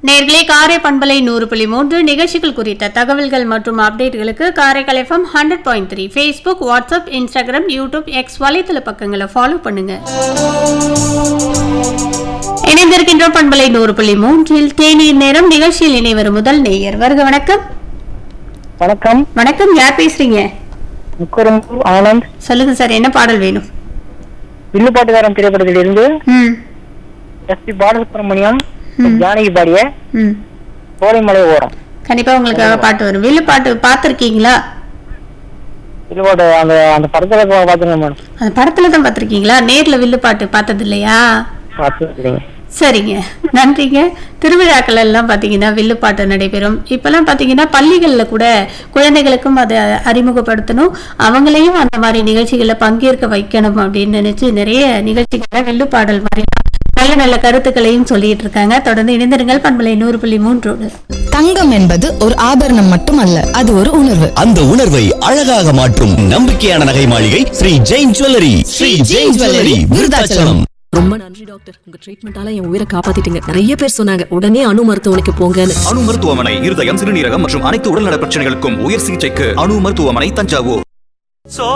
நேர்களே காரை பண்பலை நூறு புள்ளி மூன்று நிகழ்ச்சிகள் குறித்த தகவல்கள் மற்றும் அப்டேட்டுகளுக்கு Karaikal FM hundred point three Facebook WhatsApp Instagram YouTube X வலைத்தள பக்கங்களை ஃபாலோ பண்ணுங்க இணைந்திருக்கின்ற பண்பலை நூறு புள்ளி மூன்றில் தேநீர் நேரம் நிகழ்ச்சியில் இணைவரும் முதல் நேயர் வருக வணக்கம் வணக்கம் வணக்கம் யார் பேசுறீங்க முக்கரம்பூர் ஆனந்த் சொல்லுங்க சார் என்ன பாடல் வேணும் வில்லுப்பாட்டுக்காரன் திரைப்படத்திலிருந்து ம் எஸ் பி பாலசுப்ரமணியம் ம். ஜானகி பாடிய ம் கோடைமலை ஓரம் கண்டிப்பா உங்களுக்காக பாட்டு வரும் வில்லு பாட்டு பார்த்துருக்கீங்களா வில்லுப்பாட்டு அந்த அந்த படத்துல பா- பாத்துங்க மேடம் அந்த படத்துல தான் பார்த்துருக்கீங்களா நேர்ல வில்லு பாட்டு பார்த்தது இல்லையா பார்த்து சரிங்க நன்றிங்க திருவிழாக்கள் எல்லாம் பார்த்தீங்கன்னா வில்லுப்பாட்டு நடைபெறும் இப்பெல்லாம் பார்த்தீங்கன்னா பள்ளிகளில் கூட குழந்தைகளுக்கும் அதை அறிமுகப்படுத்தணும் அவங்களையும் அந்த மாதிரி நிகழ்ச்சிகளில் பங்கேற்க வைக்கணும் அப்படின்னு நினைச்சு நிறைய நிகழ்ச்சிகளை வில்லுப்பாடல் மாதிரி நல்ல நல்ல கருத்துக்களையும் சொல்லிட்டு இருக்காங்க தொடர்ந்து இணைந்திருங்கள் பண்பலை நூறு புள்ளி மூன்றோடு தங்கம் என்பது ஒரு ஆபரணம் மட்டுமல்ல அது ஒரு உணர்வு அந்த உணர்வை அழகாக மாற்றும் நம்பிக்கையான நகை மாளிகை ஸ்ரீ ஜெயின் ஜுவல்லரி ஸ்ரீ ஜெயின் ஜுவல்லரி விருதாச்சலம் ரொம்ப நன்றி டாக்டர் உங்க ட்ரீட்மெண்டால என் உயிரை காப்பாத்திட்டீங்க நிறைய பேர் சொன்னாங்க உடனே அணு மருத்துவமனைக்கு போங்கன்னு அணு மருத்துவமனை இருதயம் சிறுநீரகம் மற்றும் அனைத்து உடல்நல பிரச்சனைகளுக்கும் உயர் சிகிச்சைக்கு அணு மருத்துவமனை தஞ்சாவூர்